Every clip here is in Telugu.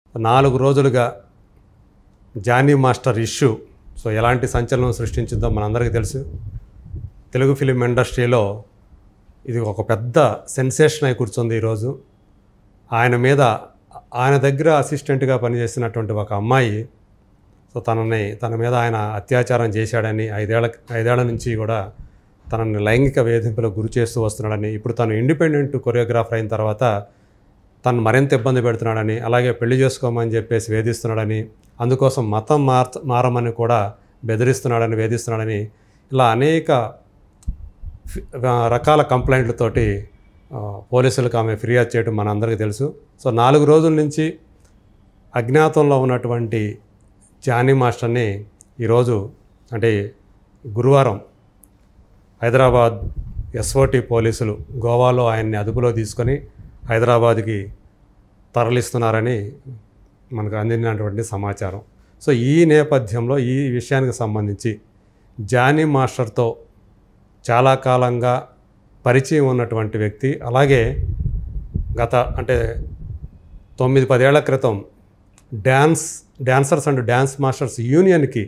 నాలుగు రోజులుగా జానీ మాస్టర్ ఇష్యూ సో ఎలాంటి సంచలనం సృష్టించిందో మనందరికీ తెలుసు తెలుగు ఫిలిం ఇండస్ట్రీలో ఇది ఒక పెద్ద సెన్సేషన్ అయి కూర్చుంది ఈరోజు ఆయన మీద ఆయన దగ్గర అసిస్టెంట్గా పనిచేసినటువంటి ఒక అమ్మాయి సో తనని తన మీద ఆయన అత్యాచారం చేశాడని ఐదేళ్ల ఐదేళ్ల నుంచి కూడా తనని లైంగిక వేధింపులకు గురి చేస్తూ వస్తున్నాడని ఇప్పుడు తను ఇండిపెండెంట్ కొరియోగ్రాఫర్ అయిన తర్వాత తను మరింత ఇబ్బంది పెడుతున్నాడని అలాగే పెళ్లి చేసుకోమని చెప్పేసి వేధిస్తున్నాడని అందుకోసం మతం మార్చ మారమని కూడా బెదిరిస్తున్నాడని వేధిస్తున్నాడని ఇలా అనేక ఫి- ఆ, రకాల కంప్లైంట్లతోటి ఆ, పోలీసులకు ఆమె ఫిర్యాదు చేయడం మనందరికీ తెలుసు సో నాలుగు రోజుల నుంచి అజ్ఞాతంలో ఉన్నటువంటి జానీ మాస్టర్ని ఈరోజు అంటే గురువారం హైదరాబాద్ ఎస్ఓటి పోలీసులు గోవాలో ఆయన్ని అదుపులో తీసుకొని హైదరాబాద్కి తరలిస్తున్నారని మనకు అందినటువంటి సమాచారం సో ఈ నేపథ్యంలో ఈ విషయానికి సంబంధించి జానీ మాస్టర్తో చాలా కాలంగా పరిచయం ఉన్నటువంటి వ్యక్తి అలాగే గత అంటే తొమ్మిది పదేళ్ల క్రితం dance dancers and dance masters యూనియన్కి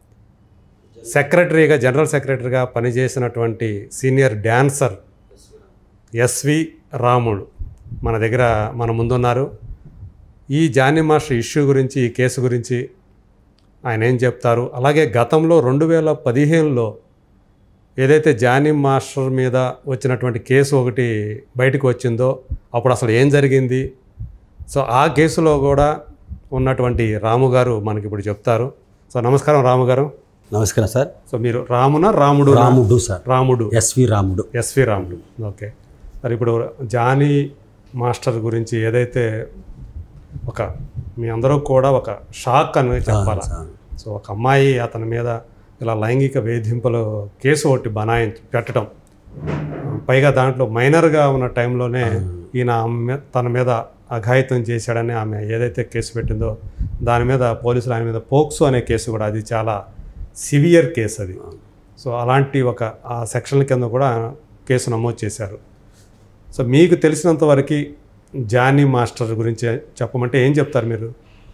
సెక్రటరీగా జనరల్ సెక్రటరీగా పనిచేసినటువంటి సీనియర్ డ్యాన్సర్ ఎస్వి రాముడు మన దగ్గర మన ముందున్నారు ఈ జానీ మాస్టర్ ఇష్యూ గురించి ఈ కేసు గురించి ఆయన ఏం చెప్తారు అలాగే గతంలో రెండు వేల పదిహేనులో ఏదైతే జానీ మాస్టర్ మీద వచ్చినటువంటి కేసు ఒకటి బయటకు వచ్చిందో అప్పుడు అసలు ఏం జరిగింది సో ఆ కేసులో కూడా ఉన్నటువంటి రాము గారు మనకి ఇప్పుడు చెప్తారు సో నమస్కారం రాము గారు నమస్కారం సార్ సో మీరు రామునా రాముడు రాముడు సార్ రాముడు ఎస్వి రాముడు ఎస్వి రాముడు ఓకే మరి ఇప్పుడు జానీ మాస్టర్ గురించి ఏదైతే ఒక మీ అందరూ కూడా ఒక షాక్ అని చెప్పాలి సార్. సో ఒక అమ్మాయి అతని మీద ఇలా లైంగిక వేధింపులు కేసు ఒకటి బనాయి పెట్టడం పైగా దాంట్లో మైనర్గా ఉన్న టైంలోనే ఈయన ఆమె మీద- తన మీద అఘాయితం చేశాడని ఆమె ఏదైతే కేసు పెట్టిందో దాని మీద పోలీసులు ఆయన మీద పోక్సో అనే కేసు కూడా అది చాలా సివియర్ కేసు అది సో అలాంటి ఒక ఆ సెక్షన్ల కింద కూడా కేసు నమోదు చేశారు సో మీకు తెలిసినంత వరకు జానీ మాస్టర్ గురించి చెప్పమంటే ఏం చెప్తారు మీరు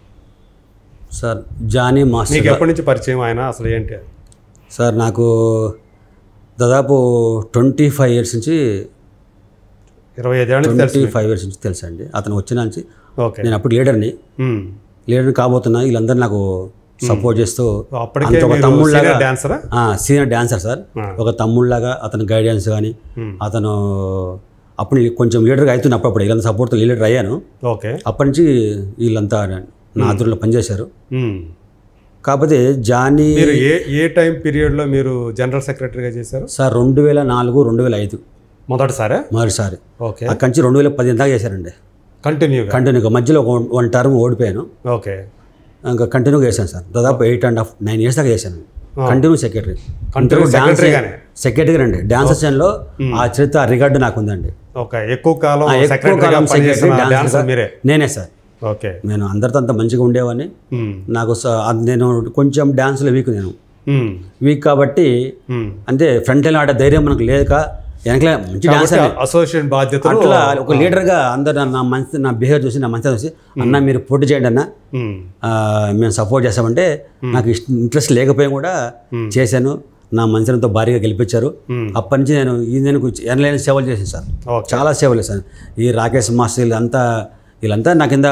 సార్ జానీ మాస్టర్ మీకు ఎప్పటి నుంచి పరిచయం ఆయన అసలు ఏంటి సార్ నాకు దాదాపు ట్వంటీ ఫైవ్ ఇయర్స్ నుంచి ఇరవై ఐదేళ్ళ నుంచి ట్వంటీ తెలుసు ఫైవ్ ఇయర్స్ నుంచి తెలుసు అండి అతను వచ్చిన నుంచి ఓకే నేను అప్పుడు లీడర్ని మ్మ్. లీడర్ని కాబోతున్నా వీళ్ళందరూ నాకు సపోర్ట్ చేస్తూ అప్పటికే అంత ఒక మీరు తమ్ముళ్ళలాగా senior డాన్సరా సీనియర్ డాన్సర్ సార్ ఆ. ఒక తమ్ముళ్ళలాగా అతని గైడెన్స్ కానీ మ్మ్. అతను అప్పుడు కొంచెం లీడర్గా అవుతున్న అప్పుడప్పుడు వీళ్ళంతా సపోర్ట్తో లీడర్ అయ్యాను ఓకే అప్పటి నుంచి వీళ్ళంతా నా ఆధ్వర్యంలో పనిచేశారు మ్మ్. కాకపోతే జానీ మీరు ఏ ఏ టైం పీరియడ్లో మీరు జనరల్ సెక్రటరీగా చేశారు సార్ రెండు వేల నాలుగు రెండు వేల ఐదు మొదటిసారా మొదటిసారి ఓకే అక్కడి నుంచి రెండు వేల పదిహేను దాకా చేశానండి కంటిన్యూగా కంటిన్యూగా మధ్యలో ఒక వన్ టర్మ్ ఓడిపోయాను ఓకే ఇంకా కంటిన్యూగా చేశాను సార్ దాదాపు eight and half nine years దాకా చేశాను కంటిన్యూ సెక్రటరీ Continue secretary గానే? సెక్రటరీ అండి డాన్స్ లో ఆ చరిత్ర ఆ రికార్డు నాకు ఉందండి ఓకే ఎక్కువ కాలం ఆ ఎక్కువ సెక్రటరీగా కాలం పనిచేసిన సెక్రటరీ డాన్సర్ మీరే నేనే సార్ ఓకే నేను అందరితో అంత మంచిగా ఉండేవాడిని మ్మ్. నాకు స- అది నేను కొంచెం డాన్స్లో వీక్ నేను మ్మ్. వీక్ కాబట్టి మ్మ్. అంటే ఫ్రంట్ లైన్ ఆడే ధైర్యం మనకు లేక వెనకలే మంచి డాన్స్ అసోసియేట్ బాధ్యతలు అట్లా ఒక లీడర్గా అందరు నా మంచి నా బిహేవియర్ చూసి నా మంచిగా చూసి అన్న మీరు పోటీ చేయండి అన్న మ్మ్. ఆ, మేము సపోర్ట్ చేస్తామంటే నాకు ఇష్ట ఇంట్రెస్ట్ లేకపోయినా కూడా చేశాను నా మంచితో భారీగా గెలిపించారు మ్మ్. అప్పటి నుంచి నేను ఈ నేను ఎనలేని సేవలు చేశాను సార్ ఓకే చాలా సేవలు చేశాను ఈ రాకేష్ మాస్టర్ వీళ్ళంతా వీళ్ళంతా నా కింద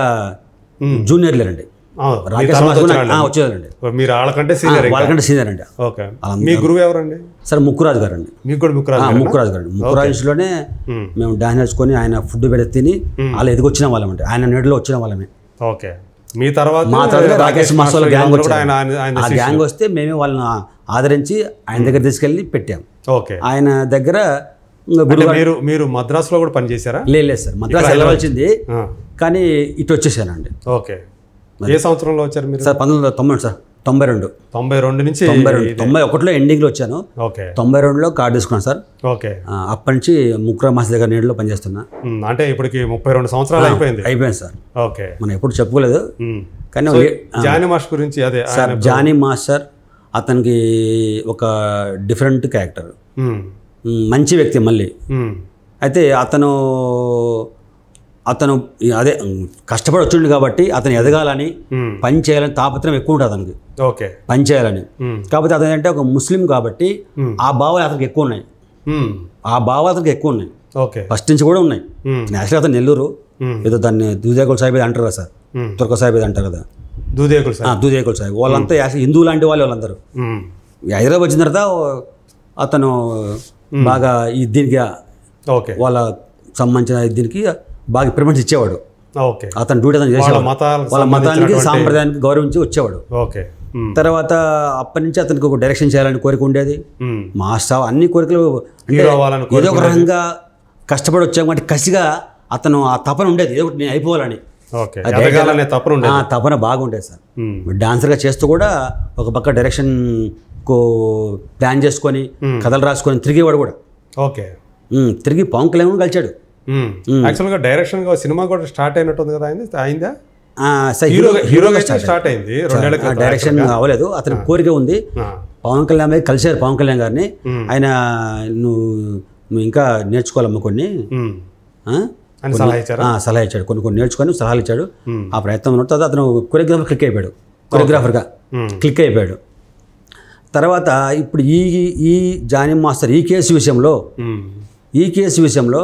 జూనియర్ లేరండి ఆ, మీ రాకేష్ తర్వాత మాస్టర్ వచ్చిన నాకు- ఆ, వాళ్ళు. వచ్చేవారండి మీరు వాళ్ళకంటే సీనియర్ వాళ్ళకంటే సీనియర్ అండి ఓకే మీ గురువు ఎవరండి సార్ ముక్కురాజు గారు అండి మీకు కూడా ముక్కురాజు ఆ, గారేనా? ముక్కురాజు గారు ముక్కురాజులోనే మ్మ్. మేము డాన్స్ నేర్చుకొని ఆయన ఫుడ్ పెడితే తిని అలా ఎదిగొచ్చిన వాళ్ళం అంటే ఆయన నీడలో వచ్చిన వాళ్ళమే ఓకే మీ తర్వాత మా తర్వాత రాకేష్ మాస్టర్ గ్యాంగ్ వీళ్ళందరూ కూడా వచ్చారు. ఆయన ఆయన- ఆయన ఆ గ్యాంగ్ వస్తే మేమే వాళ్ళని ఆ- ఆదరించి ఆయన దగ్గర తీసుకెళ్ళి పెట్టాం ఓకే ఆయన దగ్గర ఇంకా అంటే గురువు మీరు మీరు మద్రాసులో కూడా పనిచేశారా లేదు లేదు సార్ మద్రాసు వెళ్ళవలసింది ఆ, కానీ ఇటు వచ్చేసానండి ఓకే ఏ సంవత్సరంలో వచ్చారు మీరు సార్ పంతొమ్మిది వందల తొంభై సార్ తొంభై రెండు తొంభై రెండు నుంచి తొంభై రెండు తొంభై ఒకటిలో ఎండింగ్లో వచ్చాను ఓకే తొంభై రెండులో కార్డు తీసుకున్నాను సార్ ఓకే ఆ, అప్పటి నుంచి ముక్రా మాస్ దగ్గర నీడలో పనిచేస్తున్నా ఉమ్, అంటే ఇప్పటికి ముప్పై రెండు సంవత్సరాలు అయిపోయింది అయిపోయింది సార్ ఓకే మనం ఎప్పుడు చెప్పుకోలేదు ఉమ్. కానీ సో, ఏ- జానీ మాస్టర్ గురించి అదే సార్ జానీ మాస్టర్ అతనికి ఒక డిఫరెంట్ క్యారెక్టర్ ఉమ్, మంచి వ్యక్తి మళ్ళీ ఉమ్, అయితే అతను అతను ఈ అదే ఉమ్, కష్టపడి వచ్చిండు కాబట్టి అతను ఎదగాలని మ్మ్. పని చేయాలని తాపత్రయం ఎక్కువ ఉంటుంది అతనికి ఓకే పని చేయాలని మ్మ్. కాకపోతే అతను అంటే ఒక ముస్లిం కాబట్టి ఆ భావాలు అతనికి ఎక్కువ ఉన్నాయి మ్మ్. ఆ భావాలు అతనికి ఎక్కువ ఉన్నాయి ఓకే ఫస్ట్ నుంచి కూడా ఉన్నాయి మ్మ్. నేషనల్ అతను నెల్లూరు మ్మ్. ఏదో దాన్ని దూదేకుల సాహిబ్ ఏదో అంటారు కదా సార్ మ్మ్. తుర్క సాహిబ్ ఏదో అంటారు కదా దూదేకులు సార్ ఆ, దూదేకుల సాహిబ్ వాళ్ళంతా యాక్చువల్ హిందూ లాంటి వాళ్ళు వాళ్ళందరూ మ్మ్. ఈ హైదరాబాద్ వచ్చిన తర్వాత అతను బాగా ఈ దీనికి ఓకే వాళ్ళ సంబంధించిన దీనికి బాగా ప్రిఫరెన్స్ ఇచ్చేవాడు ఓకే అతను డ్యూటీ అతను వాళ్ళ చేసేవాడు మతాలకు వాళ్ళ మతానికి సంబంధించినటువంటి- సాంప్రదాయానికి గౌరవించి వచ్చేవాడు ఓకే మ్మ్. తర్వాత అప్పటి నుంచి అతనికి ఒక డైరెక్షన్ చేయాలని కోరిక ఉండేది మ్మ్. మాస్టర్ అన్ని కోరికలు అంటే హీరో అవ్వాలని ఏదో ఒక రకంగా కష్టపడి వచ్చాం కాబట్టి కసిగా అతను ఆ తపన ఉండేది ఏదో ఒకటి నేను అయిపోవాలని ఓకే ఎదగాలనే తప్పన ఆ ఉండేది తపన బాగుండేది సార్ మ్మ్. డాన్సర్గా చేస్తూ కూడా ఒక పక్క డైరెక్షన్ కో ప్లాన్ చేసుకొని కథలు రాసుకొని తిరిగేవాడు కూడా ఓకే ఉమ్, తిరిగి పవన్ కళ్యాణ్ కలిచాడు మ్మ్. యాక్చువల్గా డైరెక్షన్గా సినిమా కూడా స్టార్ట్ అయినట్టుంది కదా అయింది అయిందా ఆ, సార్ హీరో హీరో హీరోగా అయితే స్టార్ట్ అయింది రెండేళ్ల ఆ, క్రితం డైరెక్షన్ అవ్వలేదు అతని కోరిక ఉంది ఆ. పవన్ కళ్యాణ్ మీద కలిశారు పవన్ కళ్యాణ్ గారిని ఆయన నువ్వు నువ్వు ఇంకా నేర్చుకోవాలమ్మ కొన్ని మ్మ్. ఆ? అని సలహా ఇచ్చారా ఆ, సలహా ఇచ్చాడు కొన్ని కొన్ని నేర్చుకొని సలహాలు ఇచ్చాడు ఆ ప్రయత్నం ఉన్న తర్వాత అతను కొరియోగ్రాఫర్ క్లిక్ అయిపోయాడు కొరియోగ్రాఫర్గా మ్మ్. క్లిక్ అయిపోయాడు తర్వాత ఇప్పుడు ఈ ఈ జానీ మాస్టర్ ఈ కేసు విషయంలో మ్మ్. ఈ కేసు విషయంలో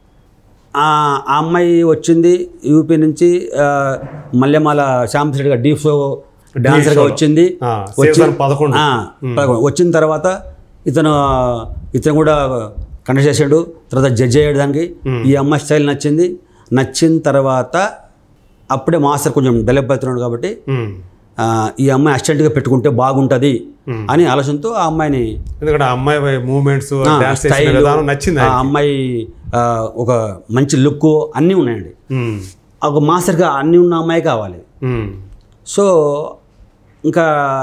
ఆ ఆ అమ్మాయి వచ్చింది యూపీ నుంచి ఆ, మల్లెమాల శ్యామశెట్టి గారు డీ షో డాన్సర్గా వచ్చింది ఆ, వచ్చి సీజన్ పదకొండు ఆ, పదకొండు. వచ్చిన తర్వాత ఇతను ఇతను కూడా కండక్ట్ చేసాడు తర్వాత జడ్జ్ అయ్యాడు దానికి ఈ అమ్మాయి స్టైల్ నచ్చింది నచ్చిన తర్వాత అప్పుడే మాస్టర్ కొంచెం డెవలప్ అవుతున్నాడు కాబట్టి మ్మ్. ఆ, ఈ అమ్మాయి అసిస్టెంట్గా పెట్టుకుంటే బాగుంటుంది అని ఆలోచనతో ఆ అమ్మాయిని ఎందుకంటే ఆ అమ్మాయి మూమెంట్స్ డాన్స్ చేసిన స్టైల్ విధానం నచ్చింది ఆ అమ్మాయి ఆ, ఒక మంచి లుక్ అన్నీ ఉన్నాయండి మ్మ్. ఒక మాస్టర్గా అన్నీ ఉన్న అమ్మాయి కావాలి మ్మ్. సో ఇంకా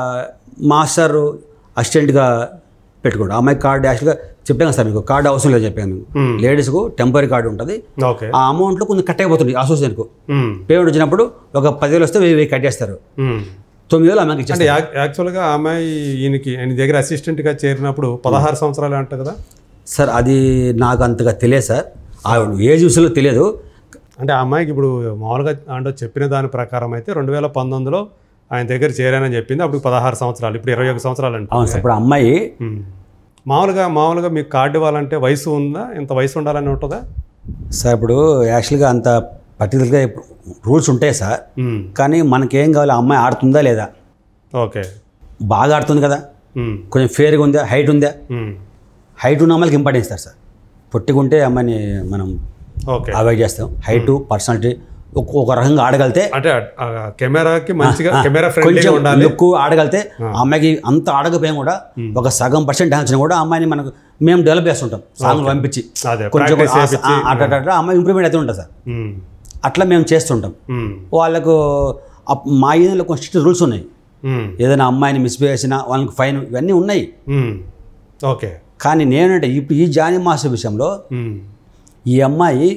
మాస్టర్ అసిస్టెంట్గా పెట్టుకోండి ఆ అమ్మాయి కార్డు యాక్చువల్గా చెప్పాను సార్ మీకు కార్డు అవసరం లేదు చెప్పాను మీకు Hmm. లేడీస్కు టెంపరీ కార్డు ఉంటుంది ఓకే ఆ అమౌంట్లో కొంచెం కట్ అయిపోతుంది అసోసియేషన్కు మ్మ్. పేమెంట్ వచ్చినప్పుడు ఒక పదివేలు వస్తే వెయ్యి వెయ్యి కట్ చేస్తారు మ్మ్. తొమ్మిది వేలు అమ్మాయికి ఇచ్చేస్తారు అంటే యాక్- యాక్చువల్గా ఆ అమ్మాయి ఈయనకి ఆయన దగ్గర అసిస్టెంట్గా చేరినప్పుడు పదహారు సంవత్సరాలు అంట కదా సార్ అది నాకు అంతగా తెలియదు సార్ ఆవిడ ఏజ్ విషయంలో తెలియదు అంటే ఆ అమ్మాయికి ఇప్పుడు మామూలుగా అంటే చెప్పిన దాని ప్రకారం అయితే రెండు వేల పంతొమ్మిదిలో ఆయన దగ్గర చేరానని చెప్పింది అప్పుడు పదహారు సంవత్సరాలు ఇప్పుడు ఇరవై ఒక సంవత్సరాలు అంట అవును సార్ ఇప్పుడు అమ్మాయి మ్మ్. మామూలుగా మామూలుగా మీకు కార్డు ఇవ్వాలంటే వయసు ఉందా ఇంత వయసు ఉండాలని ఉంటుందా సార్ ఇప్పుడు యాక్చువల్గా అంత పర్టికులర్గా రూల్స్ ఉంటాయి సార్ మ్మ్. కానీ మనకేం కావాలి ఆ అమ్మాయి ఆడుతుందా లేదా ఓకే బాగా ఆడుతుంది కదా మ్మ్. కొంచెం ఫేర్గా ఉందా హైట్ ఉందా మ్మ్. హైట్ ఉన్న అమ్మాయికి ఇంపార్టెన్స్ ఇస్తారు సార్ పొట్టిగా ఉంటే అమ్మాయిని మనం ఓకే అవాయిడ్ చేస్తాం హైటు పర్సనాలిటీ ఒక ఒక రకంగా ఆడగలితే అంటే ఆ కెమెరాకి మంచిగా కెమెరా ఫ్రెండ్లీగా కొంచెం ఉండాలి లుక్ ఆడగలితే ఆ అమ్మాయికి అంత ఆడకపోయినా కూడా ఒక సగం పర్సెంట్ డాన్స్ కూడా ఆ అమ్మాయిని మనకు మేము డెవలప్ చేస్తుంటాం సాంగ్ పంపించి అదే కొంచెం ప్రాక్టీస్ ఆ- చేపించి ఆ- అట్ట అట్ట ఆ అమ్మాయి ఇంప్రూవ్మెంట్ అయితే ఉంటుంది సార్ మ్మ్. అట్లా మేము చేస్తుంటాం మ్మ్. వాళ్ళకు అప్- మా ఏరియాలో కొన్ని స్ట్రిక్ట్ రూల్స్ ఉన్నాయి మ్మ్. ఏదైనా అమ్మాయిని మిస్బిహేవ్ చేసినా వాళ్ళకి ఫైన్ ఇవన్నీ ఉన్నాయి మ్మ్. ఓకే కానీ నేనంటే ఇప్పుడు ఈ జానీ మాస్టర్ విషయంలో మ్మ్. ఈ అమ్మాయి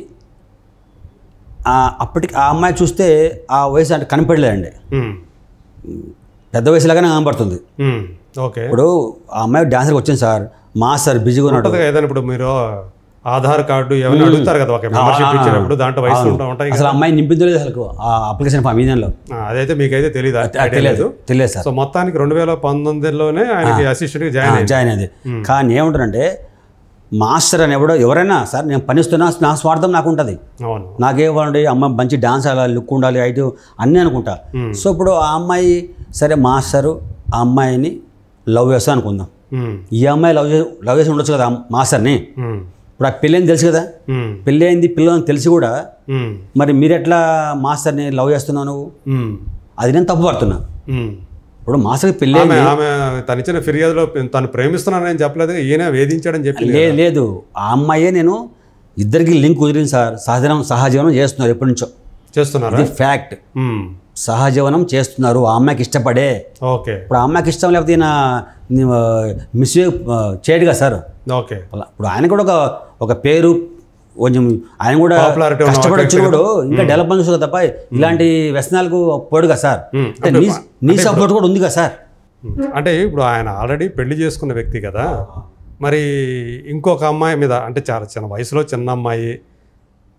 ఆ అప్పటికి ఆ అమ్మాయి చూస్తే ఆ వయసు అంటే కనపడలేదండి మ్మ్. పెద్ద వయసులాగానే కనపడుతుంది మ్మ్. ఓకే ఇప్పుడు ఆ అమ్మాయి డాన్సర్కి వచ్చింది సార్ మాస్టర్ బిజీగా ఉన్నాడు ఉంటది ఏదైనా ఇప్పుడు మీరు ఆధార్ కార్డు ఏమైనా అడుగుతారు కదా ఒక మెంబర్షిప్ ఇచ్చినప్పుడు దాంట్లో వయసు ఉంటా ఉంటాయి అసలు ఆ అమ్మాయి నింపిందో లేదు అసలు ఆ అప్లికేషన్ ఫామ్ ఇదేలో ఆ, అదైతే మీకైతే తెలియదు తెలియదు తెలియదు సార్ సో మొత్తానికి రెండు వేల పంతొమ్మిదిలోనే ఆయనకి అసిస్టెంట్గా జాయిన్ అయ్యింది జాయిన్ అయింది కానీ ఏముంటారంటే మాస్టర్ అని ఎవడో ఎవరైనా సార్ నేను పనిస్తున్నా నా స్వార్థం నాకు ఉంటుంది అవును నాకేమండి అమ్మ మంచి డాన్స్ అవ్వాలి లుక్ ఉండాలి హైట్ అన్నీ అనుకుంటా సో ఇప్పుడు ఆ అమ్మాయి సరే మాస్టరు ఆ అమ్మాయిని లవ్ చేస్తా అనుకుందాం మ్మ్. ఈ అమ్మాయి లవ్ చే లవ్ చేసి ఉండొచ్చు కదా ఆ మాస్టర్ని మ్మ్. ఇప్పుడు ఆ పెళ్ళి తెలుసు కదా మ్మ్. పెళ్ళి అయింది పిల్లని తెలిసి కూడా మ్మ్. మరి మీరు ఎట్లా మాస్టర్ని లవ్ చేస్తున్నావు నువ్వు మ్మ్. అది నేను తప్పు పడుతున్నా మ్మ్. ఇప్పుడు మాస్టర్కి పెళ్ళి ఆమె ఆమె తను ఇచ్చిన ఫిర్యాదులో తను ప్రేమిస్తున్నానని చెప్పలేదు ఈయన వేధించాడని చెప్పి లేదు లేదు ఆ అమ్మాయే నేను ఇద్దరికి లింక్ కుదిరింది సార్ సహజనం సహజీవనం చేస్తున్నారు ఎప్పటి నుంచో చేస్తున్నారా ఇది ఫ్యాక్ట్ మ్మ్. సహజీవనం చేస్తున్నారు ఆ అమ్మాయికి ఇష్టపడే ఓకే ఇప్పుడు ఆ అమ్మాయికి ఇష్టం లేకపోతే ఈయన మిస్బిహేవ్ చేయడు కదా సార్ ఓకే అలా ఇప్పుడు ఆయన కూడా ఒక ఒక పేరు కొంచెం ఆయన కూడా Popularity ఉన్న కష్టపడి వ్యక్తి వచ్చినప్పుడు ఇంకా డెవలప్మెంట్ చూస్తుంది తప్ప ఇలాంటి వ్యసనాలకు పోడు కదా సార్ మ్మ్. అంటే నీ నీ సపోర్ట్ కూడా ఉంది కదా సార్ అంటే ఇప్పుడు ఆయన ఆల్రెడీ పెళ్లి చేసుకున్న వ్యక్తి కదా మరి ఇంకొక అమ్మాయి మీద అంటే చాలా చిన్న వయసులో చిన్న అమ్మాయి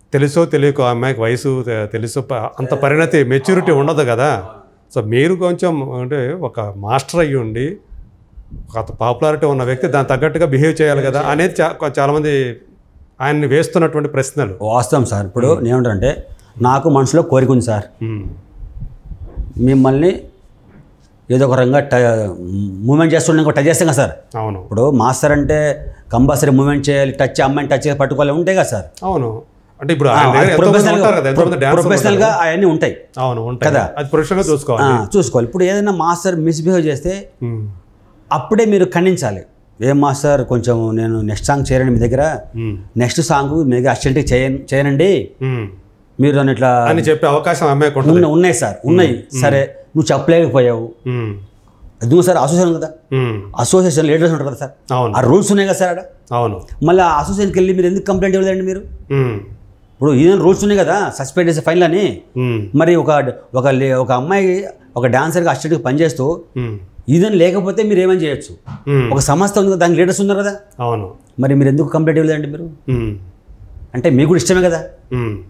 తెలుసో తెలియకో ఆ అమ్మాయికి వయసు తె- తెలుసు ప- అంత పరిణతి మెచ్యూరిటీ ఉండదు కదా సో మీరు కొంచెం అంటే ఒక మాస్టర్ అయ్యి ఉండి ఒక పాపులారిటీ ఉన్న వ్యక్తి దాని తగ్గట్టుగా బిహేవ్ చేయాలి కదా అనేది చా- కొ- చాలామంది ఆయన్ని వేస్తున్నటువంటి ప్రశ్నలు వాస్తవం సార్ ఇప్పుడు నేనేమంటానంటే నాకు మనసులో కోరిక ఉంది సార్ ఉమ్, మిమ్మల్ని ఏదో ఒక రంగా ట మూమెంట్ చేస్తుండే టచ్ చేస్తాం కదా సార్ అవును ఇప్పుడు మాస్టర్ అంటే కంపల్సరీ మూమెంట్ చేయాలి టచ్ అమ్మాయిని టచ్ చేయాలి పట్టుకోవాలి ఉంటాయి కదా సార్ అవును అంటే ఇప్పుడు ఆయన దగ్గర ఎంతో మంది ఉంటారు కదా ఎంతో మంది డాన్స్ ప్రొఫెషనల్గా అవన్నీ ఉంటాయి అవును ఉంటాయి కదా. అది ప్రొఫెషనల్గా ఆ, చూసుకోవాలి చూసుకోవాలి ఇప్పుడు ఏదైనా మాస్టర్ మిస్బిహేవ్ చేస్తే ఉమ్, అప్పుడే మీరు ఖండించాలి ఏం మాస్టర్ కొంచెం నేను నెక్స్ట్ సాంగ్ చేయరండి మీ దగ్గర ఉమ్, నెక్స్ట్ సాంగ్ మీ దగ్గర అసిస్టెంట్కి చేయను చేయనండి ఉమ్. మీరు నన్ను ఇట్లా అని చెప్పే అవకాశం అమ్మాయికి ఉంటుంది ఉన్న- ఉన్నాయి సార్ ఉన్నాయి సరే నువ్వు చెప్పలేకపోయావు ఉమ్, అది సార్ అసోసియేషన్ కదా ఉమ్, అసోసియేషన్ లీడర్స్ ఉంటారు కదా సార్ అవును ఆ రూల్స్ ఉన్నాయి కదా సార్ ఆడ అవును మళ్ళీ ఆ అసోసియేషన్కి వెళ్ళి మీరు ఎందుకు కంప్లైంట్ ఇవ్వలేదండి మీరు ఉమ్, ఇప్పుడు ఏదైనా రూల్స్ ఉన్నాయి కదా సస్పెండ్ చేసే ఫైన్లు అని ఉమ్, మరి ఒక ఒక లే- ఒక అమ్మాయి ఒక డాన్సర్గా అసిస్టెంట్గా పనిచేస్తూ ఉమ్, ఇదని లేకపోతే మీరు ఏమని చేయొచ్చు ఉమ్, ఒక సంస్థ ఉంది కదా దానికి లీడర్స్ ఉన్నారు కదా అవును మరి మీరు ఎందుకు కంప్లైంట్ ఇవ్వలేదండి మీరు ఉమ్, అంటే మీకు కూడా ఇష్టమే కదా ఉమ్.